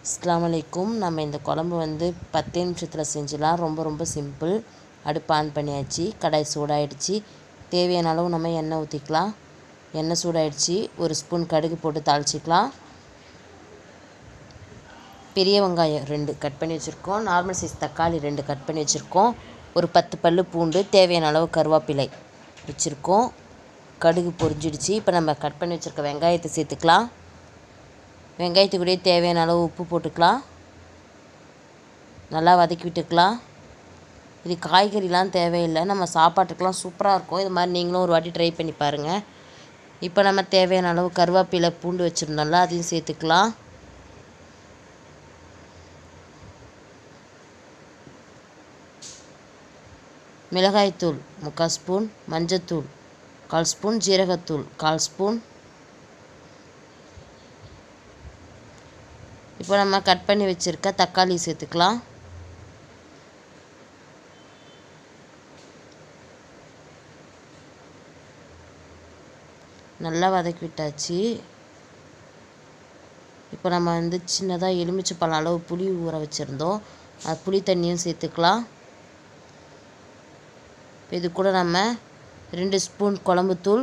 அஸ்ஸலாமு அலைக்கும் நம்ம இந்த குழம்பு வந்து பத்தே நிமிஷத்தில் செஞ்சிடலாம் ரொம்ப ரொம்ப சிம்பிள் அடுப்பு ஆன் பண்ணியாச்சு கடாய் சூடாயிடுச்சு தேவையான அளவு நம்ம எண்ணெய் ஊற்றிக்கலாம் எண்ணெய் சூடாயிடுச்சு ஒரு ஸ்பூன் கடுகு போட்டு தாளிச்சிக்கலாம் பெரிய வெங்காயம் ரெண்டு கட் பண்ணி வச்சுருக்கோம் நார்மல் சைஸ் தக்காளி ரெண்டு கட் பண்ணி வச்சுருக்கோம் ஒரு பத்து பல் பூண்டு தேவையான அளவு கருவேப்பிலை வச்சுருக்கோம் கடுகு பொரிஞ்சிடுச்சு இப்போ நம்ம கட் பண்ணி வச்சுருக்க வெங்காயத்தை சேர்த்துக்கலாம் வெங்காயத்துக்கூடயே தேவையான அளவு உப்பு போட்டுக்கலாம் நல்லா வதக்கி விட்டுக்கலாம் இது காய்கறிலாம் தேவையில்லை நம்ம சாப்பாட்டுக்கெலாம் சூப்பராக இருக்கும் இது மாதிரி நீங்களும் ஒரு வாட்டி ட்ரை பண்ணி பாருங்கள் இப்போ நம்ம தேவையான அளவு கருவேப்பிலை பூண்டு வச்சுருந்தோம்ல அதையும் சேர்த்துக்கலாம் மிளகாய்த்தூள் முக்கால் ஸ்பூன் மஞ்சத்தூள் கால் ஸ்பூன் ஜீரகத்தூள் கால் ஸ்பூன் இப்போ நம்ம கட் பண்ணி வச்சுருக்க தக்காளி சேர்த்துக்கலாம் நல்லா வதக்கி விட்டாச்சு இப்போ நம்ம வந்து சின்னதாக எலுமிச்சை பழம் அளவு புளி ஊற வச்சுருந்தோம் அது புளி தண்ணியும் சேர்த்துக்கலாம் இது கூட நம்ம ரெண்டு ஸ்பூன் குழம்புத்தூள்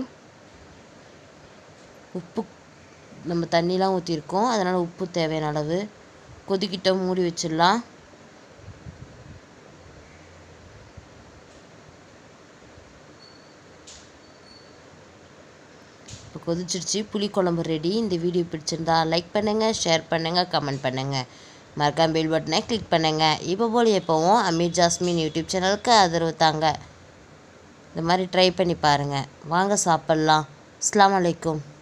உப்பு நம்ம தண்ணிலாம் ஊற்றிருக்கோம் அதனால் உப்பு தேவையான அளவு கொதிக்கிட்டோம் மூடி வச்சிடலாம் இப்போ கொதிச்சிடுச்சு புளிக்குழம்பு ரெடி இந்த வீடியோ பிடிச்சிருந்தா லைக் பண்ணுங்கள் ஷேர் பண்ணுங்கள் கமெண்ட் பண்ணுங்கள் மறக்காம பெல் பட்டனை கிளிக் பண்ணுங்கள் இப்போ போல் எப்போவும் அமீர் ஜாஸ்மின் யூடியூப் சேனலுக்கு ஆதரவு தாங்க இந்த மாதிரி ட்ரை பண்ணி பாருங்கள் வாங்க சாப்பிட்லாம் அஸ்லாம் வலைக்கும்